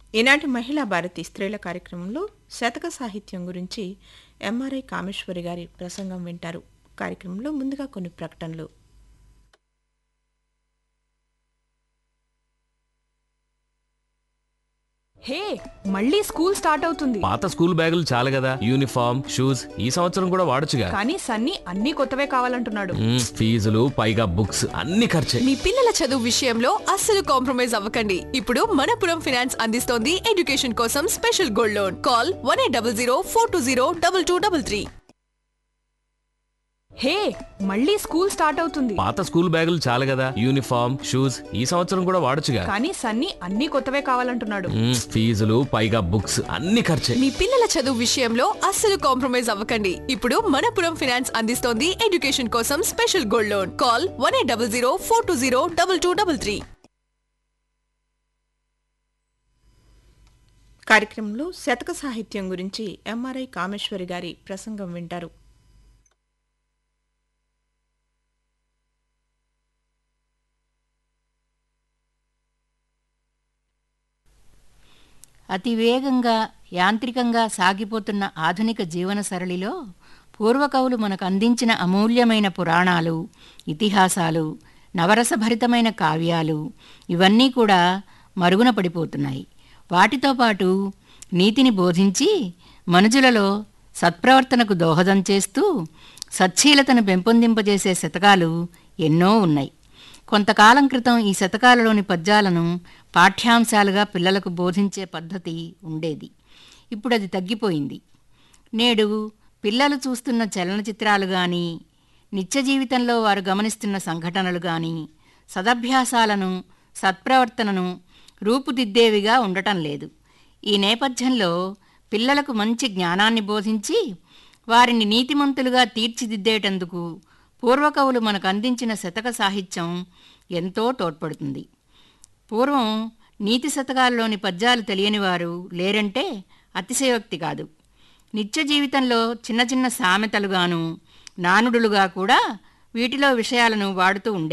ఈనాటి మహిళా భారతి స్త్రీల కార్యక్రమంలో శతక సాహిత్యం గురించి ఎంఆర్ఐ కామేశ్వరి గారి ప్రసంగం వింటారు కార్యక్రమంలో ముందుగా కొన్ని ప్రకటనలు హే మళ్ళీ స్కూల్ స్టార్ట్ అవుతుంది పాత స్కూల్ బ్యాగులు చాలు కదా యూనిఫామ్ షూస్ ఈ సంవత్సరం కూడా వాడొచ్చుగా కానీ సన్నీ అన్ని కొత్తవే కావాలంటున్నాడు మ్మ్, ఫీజులు పైగా బుక్స్ అన్ని ఖర్చే మీ పిల్లల చదువు విషయంలో అస్సలు కాంప్రమైజ్ అవ్వకండి ఇప్పుడు మనపురం ఫైనాన్స్ అందిస్తోంది ఎడ్యుకేషన్ కోసం special gold loan call one eight double zero four two zero double two double three hey మళ్ళీ స్కూల్ స్టార్ట్ అవుతుంది పాత స్కూల్ బ్యాగులు చాలు కదా యూనిఫామ్ షూస్ ఈ సంవత్సరం కూడా వాడొచ్చుగా కానీ సన్నీ అన్ని కొత్తవే కావాలంటున్నాడు మ్మ్, ఫీజులు పైగా బుక్స్ అన్ని ఖర్చే మీ పిల్లల చదువు విషయంలో అస్సలు కాంప్రమైజ్ అవ్వకండి ఇప్పుడు మనపురం ఫైనాన్స్ అందిస్తోంది ఎడ్యుకేషన్ కోసం special gold loan call one eight double zero four two zero double two double three కార్యక్రమంలో శతక సాహిత్యం గురించి ఎంఆర్ఐ కామేశ్వరి గారి ప్రసంగం వింటారు అతి వేగంగా యాంత్రికంగా సాగిపోతున్న ఆధునిక జీవన సరళిలో పూర్వకవులు మనకు అందించిన అమూల్యమైన పురాణాలు ఇతిహాసాలు నవరసభరితమైన కావ్యాలు ఇవన్నీ కూడా మరుగున పడిపోతున్నాయి వాటితో పాటు నీతిని బోధించి మనుజులలో సత్ప్రవర్తనకు దోహదం చేస్తూ సచ్చీలతను పెంపొందింపజేసే శతకాలు ఎన్నో ఉన్నాయి కొంతకాలం క్రితం ఈ శతకాలలోని పద్యాలను పాఠ్యాంశాలుగా పిల్లలకు బోధించే పద్ధతి ఉండేది ఇప్పుడు అది తగ్గిపోయింది నేడు పిల్లలు చూస్తున్న చలనచిత్రాలు కానీ నిత్య జీవితంలో వారు గమనిస్తున్న సంఘటనలు కానీ సదభ్యాసాలను సత్ప్రవర్తనను రూపుదిద్దేవిగా ఉండటం లేదు ఈ నేపథ్యంలో పిల్లలకు మంచి జ్ఞానాన్ని బోధించి వారిని నీతిమంతులుగా తీర్చిదిద్దేటందుకు పూర్వకవులు మనకు అందించిన శతక సాహిత్యం ఎంతో తోడ్పడుతుంది పూర్వం నీతి శతకాల్లోని పద్యాలు తెలియని వారు లేరంటే అతిశయోక్తి కాదు నిత్య జీవితంలో చిన్న చిన్న సామెతలుగాను నానుడులుగా కూడా వీటిలో విషయాలను వాడుతూ ఉండే